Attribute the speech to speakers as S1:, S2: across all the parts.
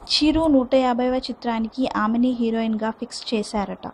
S1: చిరు నూట యాభైవ చిత్రానికి ఆమెని హీరోయిన్గా ఫిక్స్ చేశారట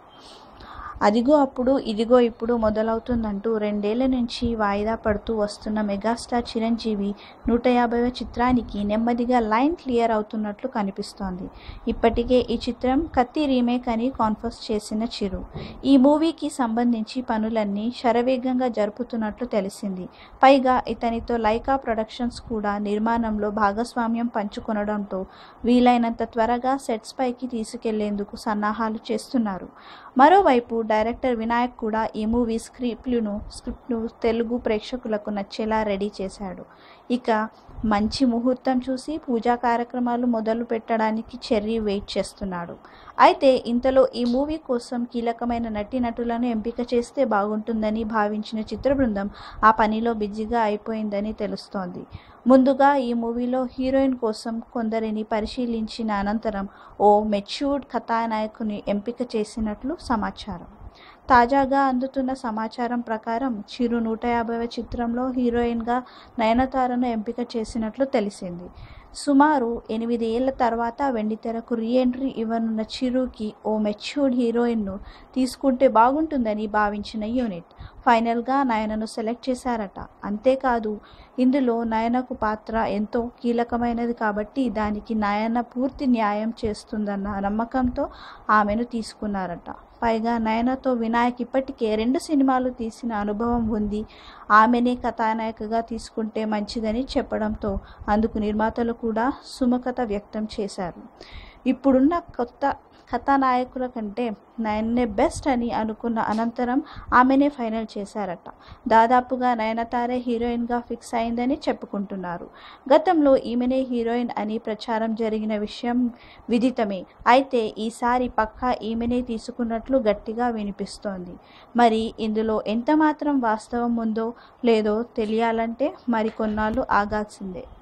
S1: అదిగో అప్పుడు ఇదిగో ఇప్పుడు మొదలవుతుందంటూ రెండేళ్ల నుంచి వాయిదా పడుతూ వస్తున్న మెగాస్టార్ చిరంజీవి నూట యాభైవ చిత్రానికి నెమ్మదిగా లైన్ క్లియర్ అవుతున్నట్లు కనిపిస్తోంది ఇప్పటికే ఈ చిత్రం కత్తి రీమేక్ అని కాన్ఫర్స్ చేసిన చిరు ఈ మూవీకి సంబంధించి పనులన్నీ శరవేగంగా జరుపుతున్నట్లు తెలిసింది పైగా ఇతనితో లైకా ప్రొడక్షన్స్ కూడా నిర్మాణంలో భాగస్వామ్యం పంచుకొనడంతో వీలైనంత త్వరగా సెట్స్ పైకి తీసుకెళ్లేందుకు సన్నాహాలు చేస్తున్నారు మరోవైపు డైరెక్టర్ వినాయక్ కూడా ఈ మూవీ స్క్రిప్ట్లను స్క్రిప్ట్ను తెలుగు ప్రేక్షకులకు నచ్చేలా రెడీ చేశాడు ఇక మంచి ముహూర్తం చూసి పూజా కార్యక్రమాలు మొదలు పెట్టడానికి చెర్రీ వెయిట్ చేస్తున్నాడు అయితే ఇంతలో ఈ మూవీ కోసం కీలకమైన నటీనటులను ఎంపిక చేస్తే బాగుంటుందని భావించిన చిత్ర బృందం ఆ పనిలో బిజీగా అయిపోయిందని తెలుస్తోంది ముందుగా ఈ మూవీలో హీరోయిన్ కోసం కొందరిని పరిశీలించిన అనంతరం ఓ మెచ్యూర్డ్ కథానాయకుని ఎంపిక చేసినట్లు సమాచారం తాజాగా అందుతున్న సమాచారం ప్రకారం చిరు నూట యాభైవ చిత్రంలో హీరోయిన్గా నయనతారను ఎంపిక చేసినట్లు తెలిసింది సుమారు ఎనిమిది ఏళ్ల తర్వాత వెండితెరకు రీఎంట్రీ ఇవ్వనున్న చిరుకి ఓ మెచ్యూర్డ్ హీరోయిన్ను తీసుకుంటే బాగుంటుందని భావించిన యూనిట్ ఫైనల్గా నయనను సెలెక్ట్ చేశారట అంతేకాదు ఇందులో నయనకు పాత్ర ఎంతో కీలకమైనది కాబట్టి దానికి నయన పూర్తి న్యాయం చేస్తుందన్న నమ్మకంతో ఆమెను తీసుకున్నారట పైగా నయనతో వినాయక్ ఇప్పటికే రెండు సినిమాలు తీసిన అనుభవం ఉంది ఆమెనే కథానాయికగా తీసుకుంటే మంచిదని చెప్పడంతో అందుకు నిర్మాతలు కూడా సుముఖత వ్యక్తం చేశారు ఇప్పుడున్న కొత్త కథానాయకుల కంటే నయనే బెస్ట్ అని అనుకున్న అనంతరం ఆమెనే ఫైనల్ చేశారట దాదాపుగా నయనతారే హీరోయిన్గా ఫిక్స్ అయిందని చెప్పుకుంటున్నారు గతంలో ఈమెనే హీరోయిన్ అని ప్రచారం జరిగిన విషయం విదితమే అయితే ఈసారి పక్కా ఈమెనే తీసుకున్నట్లు గట్టిగా వినిపిస్తోంది మరి ఇందులో ఎంత మాత్రం వాస్తవం ఉందో లేదో తెలియాలంటే మరికొన్నాళ్ళు ఆగాల్సిందే